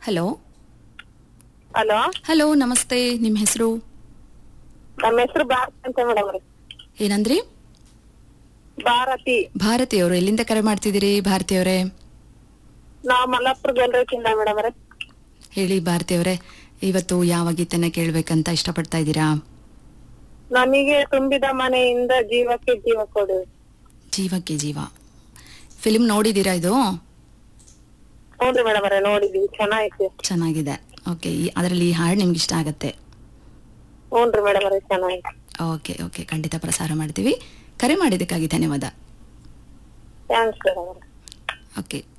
hello hello hello ನಮಸ್ತೆ ನಿಮ್ಮ ಹೆಸರು ನಮ್ಮ ಹೆಸರು ಭಾರತಿ ಅಂತ ಮೇಡಮ್ ರೀ ಏನಂದ್ರಿ ಭಾರತಿ ಭಾರತಿ ಅವರು ಎಲ್ಲಿಂದ ಕರೆ ಮಾಡ್ತಿದ್ದೀರಿ ಭಾರತಿ ಅವರೇ ನಾವು ಮಲ್ಲಾಪುರ ಗೆಲ್ರಕ್ಕಿಂದ ಮೇಡಮ್ ರೀ ಹೇಳಿ ಭಾರತಿ ಅವರೇ ಇವತ್ತು ಯಾವ ಗೀತೆನ ಕೇಳ್ಬೇಕಂತ ಇಷ್ಟಪಡ್ತಾ ಇದ್ದೀರಾ ನಮಗೆ ತುಂಬಿದ ಮನೆಯಿಂದ ಜೀವಕ್ಕೆ ಜೀವ ಕೊಡು ಜೀವಕ್ಕೆ ಜೀವ ಫಿಲ್ಮ್ ನೋಡಿದ್ದೀರಾ ಇದು ಹೌದ್ರಿ ಮೇಡಮ್ ರೇ ನೋಡಿದ್ವಿ ಚೆನ್ನಾಗೈತಿ ಚೆನ್ನಾಗಿದೆ ಓಕೆ ಅದರಲ್ಲಿ ಈ ಹಾಡು ನಿಮ್ಗೆ ಇಷ್ಟ ಆಗತ್ತೆ ಹ್ಞೂನ್ರಿ ಮೇಡಮ್ ರೇ ಚೆನ್ನಾಗೈತಿ ಓಕೆ ಓಕೆ ಖಂಡಿತ ಪ್ರಸಾರ ಮಾಡ್ತೀವಿ ಕರೆ ಮಾಡಿದ್ದಕ್ಕಾಗಿ ಧನ್ಯವಾದ ಥ್ಯಾಂಕ್ಸ್ ಮೇಡಮ್ ಓಕೆ